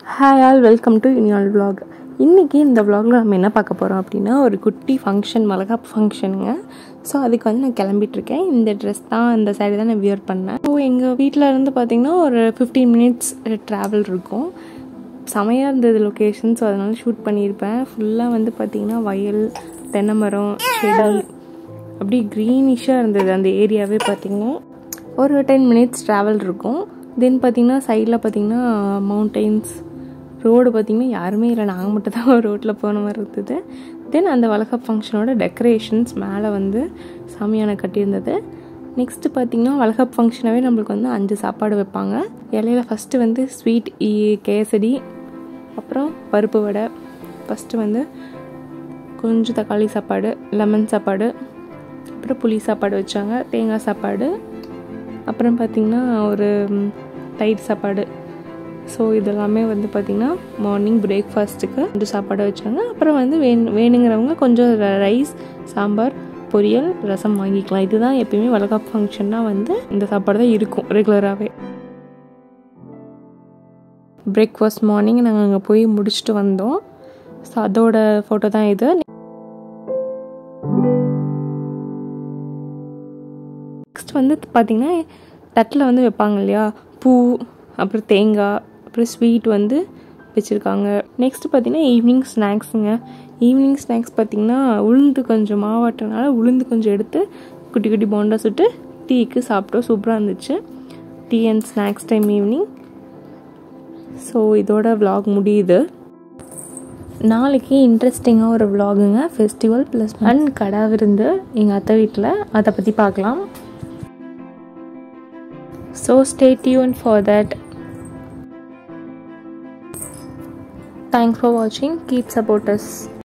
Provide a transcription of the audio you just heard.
hi all welcome to Iniyal vlog இன்றைக்கி இந்த vlogல நம்ம என்ன பார்க்க போகிறோம் அப்படின்னா ஒரு குட்டி ஃபங்க்ஷன் மலகாப் ஃபங்க்ஷனுங்க ஸோ அதுக்கு வந்து நான் கிளம்பிட்டுருக்கேன் இந்த ட்ரெஸ் தான் இந்த சாரீ தான் நான் வியர் பண்ணேன் ஸோ எங்கள் வீட்டில் இருந்து பார்த்திங்கன்னா ஒரு ஃபிஃப்டீன் மினிட்ஸ் ட்ராவல் இருக்கும் செமையாக இருந்தது லொக்கேஷன் ஸோ அதனால ஷூட் பண்ணியிருப்பேன் ஃபுல்லாக வந்து பார்த்திங்கன்னா வயல் தென்னை மரம் செடி அப்படி க்ரீனிஷாக இருந்தது அந்த ஏரியாவே பார்த்திங்கன்னா ஒரு டென் மினிட்ஸ் ட்ராவல் இருக்கும் தென் பார்த்திங்கன்னா சைடில் பார்த்திங்கன்னா மவுண்டெயின்ஸ் ரோடு பார்த்திங்கன்னா யாருமே இல்லை நாங்கள் மட்டும் தான் ரோட்டில் போன மாதிரி இருந்தது தென் அந்த வளகப் ஃபங்க்ஷனோட டெக்கரேஷன்ஸ் மேலே வந்து சாமியான கட்டியிருந்தது நெக்ஸ்ட்டு பார்த்திங்கன்னா வளகப் ஃபங்க்ஷனாகவே நம்மளுக்கு வந்து அஞ்சு சாப்பாடு வைப்பாங்க இலையில ஃபஸ்ட்டு வந்து ஸ்வீட் கேசரி அப்புறம் பருப்பு வடை ஃபஸ்ட்டு வந்து கொஞ்சம் தக்காளி சாப்பாடு லெமன் சாப்பாடு அப்புறம் புளி சாப்பாடு வச்சாங்க தேங்காய் சாப்பாடு அப்புறம் பார்த்திங்கன்னா ஒரு ம், தயிர் சாப்பாடு ஸோ இதெல்லாமே வந்து பார்த்திங்கன்னா மார்னிங் பிரேக்ஃபாஸ்ட்டுக்கு கொஞ்சம் சாப்பாடு வச்சாங்க அப்புறம் வந்து வேண் வேணுங்கிறவங்க கொஞ்சம் ரைஸ் சாம்பார் பொரியல் ரசம் வாங்கிக்கலாம் இதுதான் எப்பயுமே வளகாப்பு ஃபங்க்ஷன்னா வந்து இந்த சாப்பாடு தான் இருக்கும் ரெகுலராகவே பிரேக்ஃபாஸ்ட் மார்னிங் நாங்கள் அங்கே போய் முடிச்சுட்டு வந்தோம் ஸோ அதோட ஃபோட்டோ தான் இது நெக்ஸ்ட் வந்து பார்த்திங்கன்னா தட்டில் வந்து வைப்பாங்க இல்லையா பூ அப்புறம் தேங்காய் அப்புறம் ஸ்வீட் வந்து வச்சுருக்காங்க நெக்ஸ்ட் பார்த்திங்கன்னா ஈவினிங் ஸ்நாக்ஸுங்க ஈவினிங் ஸ்நாக்ஸ் பார்த்திங்கன்னா உளுந்து கொஞ்சம் மாவாட்டினால உளுந்து கொஞ்சம் எடுத்து குட்டி குட்டி போண்டா சுட்டு டீக்கு சாப்பிட்டோம் சூப்பராக இருந்துச்சு tea and snacks time evening so இதோட vlog முடியுது நாளைக்கு இன்ட்ரெஸ்டிங்காக ஒரு vlogங்க ஃபெஸ்டிவல் ப்ளஸ் அண்ட் கடா விருந்து எங்கள் அத்தை வீட்டில் அதை பற்றி பார்க்கலாம் so stay tune for that thanks for வாட்சிங் கீப் சப்போர்ட்டஸ்